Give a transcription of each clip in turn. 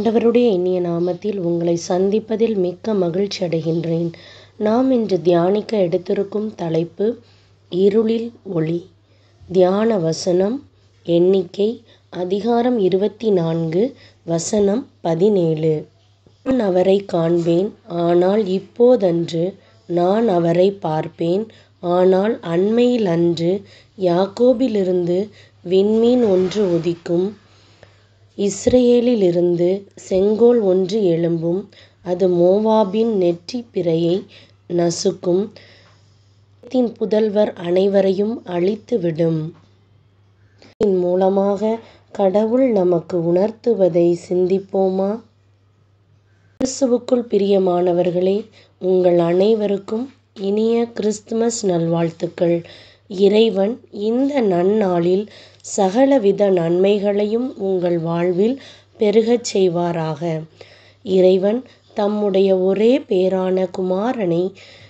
ஆண்டவருடைய இனிய நாமத்தில் உங்களை சந்திப்பதில் மிக்க மகிழ்ச்சி அடைகின்றேன் நாம் இன்று தியானிக்க எடுத்திருக்கும் தலைப்பு இருளில் ஒளி தியான வசனம் எண்ணிக்கை அதிகாரம் இருபத்தி நான்கு வசனம் பதினேழு நான் அவரை காண்பேன் ஆனால் இப்போதன்று நான் அவரை பார்ப்பேன் ஆனால் அண்மையில் அன்று யாக்கோபிலிருந்து விண்மீன் ஒன்று உதிக்கும் இஸ்ரேலிலிருந்து செங்கோல் ஒன்று எழும்பும் அது மோவாபின் நெற்றிப் பிறையை நசுக்கும் எகிப்தின் புதல்வர் அனைவரையும் அழித்துவிடும் இதன் மூலமாக கடவுள் நமக்கு உணர்த்துவதை சிந்திப்போமா கிறிஸ்துவுக்குள் பிரியமானவர்களே உங்கள் அனைவருக்கும் இனிய கிறிஸ்துமஸ் நல்வாழ்த்துக்கள் இறைவன் இந்த நன்னாளில் சகலவித நன்மைகளையும் உங்கள் வாழ்வில் பெருகச் செய்வாராக இறைவன் தம்முடைய ஒரே பேரான குமாரனை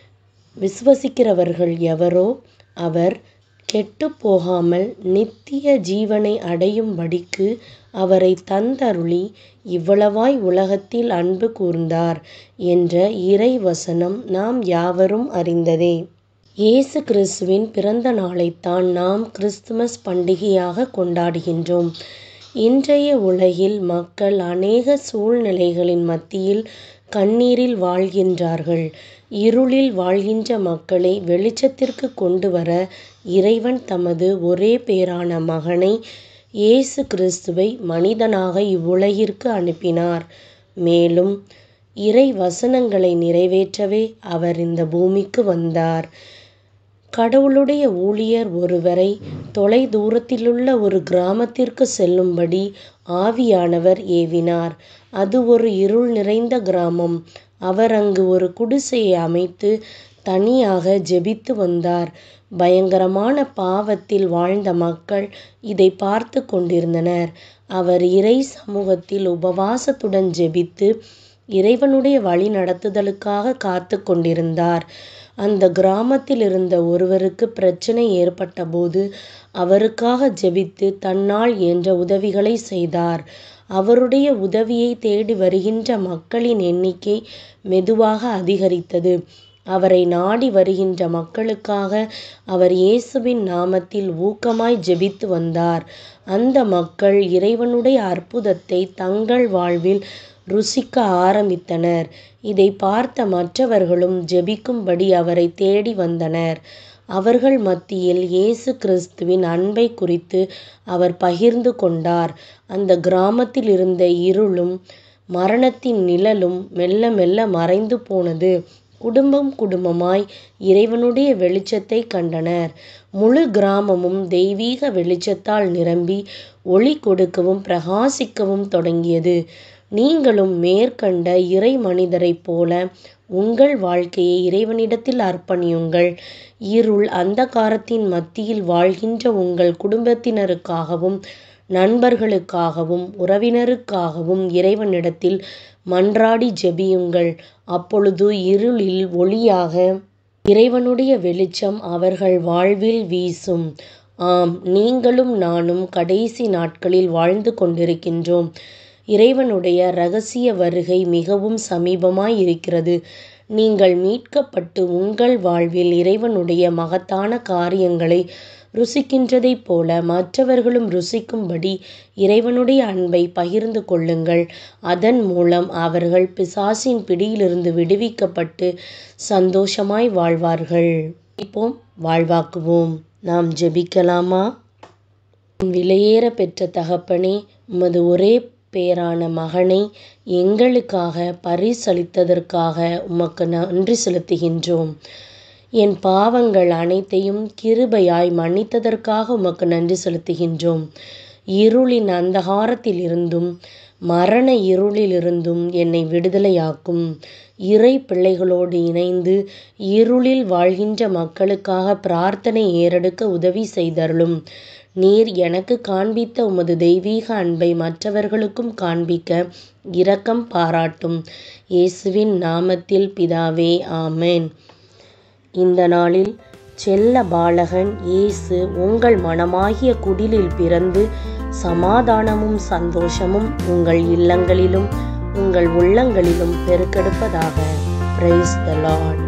விசுவசிக்கிறவர்கள் எவரோ அவர் கெட்டுப்போகாமல் நித்திய ஜீவனை அடையும்படிக்கு அவரை தந்தருளி இவ்வளவாய் உலகத்தில் அன்பு கூர்ந்தார் என்ற இறை வசனம் நாம் யாவரும் அறிந்ததே இயேசு கிறிஸ்துவின் பிறந்த நாளைத்தான் நாம் கிறிஸ்துமஸ் பண்டிகையாக கொண்டாடுகின்றோம் இன்றைய உலகில் மக்கள் அநேக சூழ்நிலைகளின் மத்தியில் கண்ணீரில் வாழ்கின்றார்கள் இருளில் வாழ்கின்ற மக்களை வெளிச்சத்திற்கு கொண்டு வர இறைவன் தமது ஒரே பேரான மகனை இயேசு கிறிஸ்துவை மனிதனாக இவ்வுலகிற்கு அனுப்பினார் மேலும் இறை வசனங்களை நிறைவேற்றவே அவர் இந்த பூமிக்கு வந்தார் கடவுளுடைய ஊழியர் ஒருவரை தொலை தூரத்திலுள்ள ஒரு கிராமத்திற்கு செல்லும்படி ஆவியானவர் ஏவினார் அது ஒரு இருள் நிறைந்த கிராமம் அவர் அங்கு ஒரு குடிசையை அமைத்து தனியாக ஜெபித்து வந்தார் பயங்கரமான பாவத்தில் வாழ்ந்த மக்கள் இதை பார்த்து கொண்டிருந்தனர் அவர் இறை சமூகத்தில் உபவாசத்துடன் ஜெபித்து இறைவனுடைய வழி நடத்துதலுக்காக காத்து கொண்டிருந்தார் அந்த கிராமத்தில் இருந்த ஒருவருக்கு பிரச்சனை ஏற்பட்டபோது அவருக்காக ஜெபித்து தன்னால் என்ற உதவிகளை செய்தார் அவருடைய உதவியை தேடி வருகின்ற மக்களின் எண்ணிக்கை மெதுவாக அதிகரித்தது அவரை நாடி வருகின்ற மக்களுக்காக அவர் இயேசுவின் நாமத்தில் ஊக்கமாய் ஜெபித்து வந்தார் அந்த மக்கள் இறைவனுடைய அற்புதத்தை தங்கள் வாழ்வில் ருசிக்க ஆரம்பித்தனர் இதை பார்த்த மற்றவர்களும் ஜெபிக்கும்படி அவரை தேடி வந்தனர் அவர்கள் மத்தியில் இயேசு கிறிஸ்துவின் அன்பை குறித்து அவர் பகிர்ந்து கொண்டார் அந்த கிராமத்தில் இருந்த இருளும் மரணத்தின் நிழலும் மெல்ல மெல்ல மறைந்து போனது குடும்பம் குடும்பமாய் இறைவனுடைய வெளிச்சத்தை கண்டனர் முழு கிராமமும் தெய்வீக வெளிச்சத்தால் நிரம்பி ஒளி கொடுக்கவும் பிரகாசிக்கவும் தொடங்கியது நீங்களும் மேற்கண்ட இறை மனிதரைப் போல உங்கள் வாழ்க்கையை இறைவனிடத்தில் அர்ப்பணியுங்கள் இருள் அந்தகாரத்தின் மத்தியில் வாழ்கின்ற உங்கள் குடும்பத்தினருக்காகவும் நண்பர்களுக்காகவும் உறவினருக்காகவும் இறைவனிடத்தில் மன்றாடி ஜெபியுங்கள் அப்பொழுது இருளில் ஒளியாக இறைவனுடைய வெளிச்சம் அவர்கள் வாழ்வில் வீசும் ஆம் நீங்களும் நானும் கடைசி நாட்களில் வாழ்ந்து கொண்டிருக்கின்றோம் இறைவனுடைய இரகசிய வருகை மிகவும் சமீபமாய் இருக்கிறது நீங்கள் மீட்கப்பட்டு உங்கள் வாழ்வில் இறைவனுடைய மகத்தான காரியங்களை ருசிக்கின்றதைப் போல மற்றவர்களும் ருசிக்கும்படி இறைவனுடைய அன்பை பகிர்ந்து கொள்ளுங்கள் அதன் மூலம் அவர்கள் பிசாசின் பிடியிலிருந்து விடுவிக்கப்பட்டு சந்தோஷமாய் வாழ்வார்கள் இப்போம் வாழ்வாக்குவோம் நாம் ஜெபிக்கலாமா விலையேற பெற்ற தகப்பனே உமது ஒரே பேரான மகனை எங்களுக்காக பரிசளித்ததற்காக உமக்கு நன்றி செலுத்துகின்றோம் என் பாவங்கள் அனைத்தையும் கிருபையாய் மன்னித்ததற்காக உமக்கு நன்றி செலுத்துகின்றோம் இருளின் அந்தகாரத்தில் இருந்தும் மரண இருளிலிருந்தும் என்னை விடுதலையாக்கும் இறை பிள்ளைகளோடு இணைந்து இருளில் வாழ்கின்ற மக்களுக்காக பிரார்த்தனை ஏறெடுக்க உதவி செய்தருளும் நீர் எனக்கு காண்பித்த உமது தெய்வீக அன்பை மற்றவர்களுக்கும் காண்பிக்க இரக்கம் பாராட்டும் இயேசுவின் நாமத்தில் பிதாவே ஆமேன் இந்த நாளில் செல்ல பாலகன் இயேசு உங்கள் மனமாகிய குடிலில் பிறந்து சமாதானமும் சந்தோஷமும் உங்கள் இல்லங்களிலும் உங்கள் உள்ளங்களிலும் பெருக்கெடுப்பதாக பிரைஸ் த லார்ட்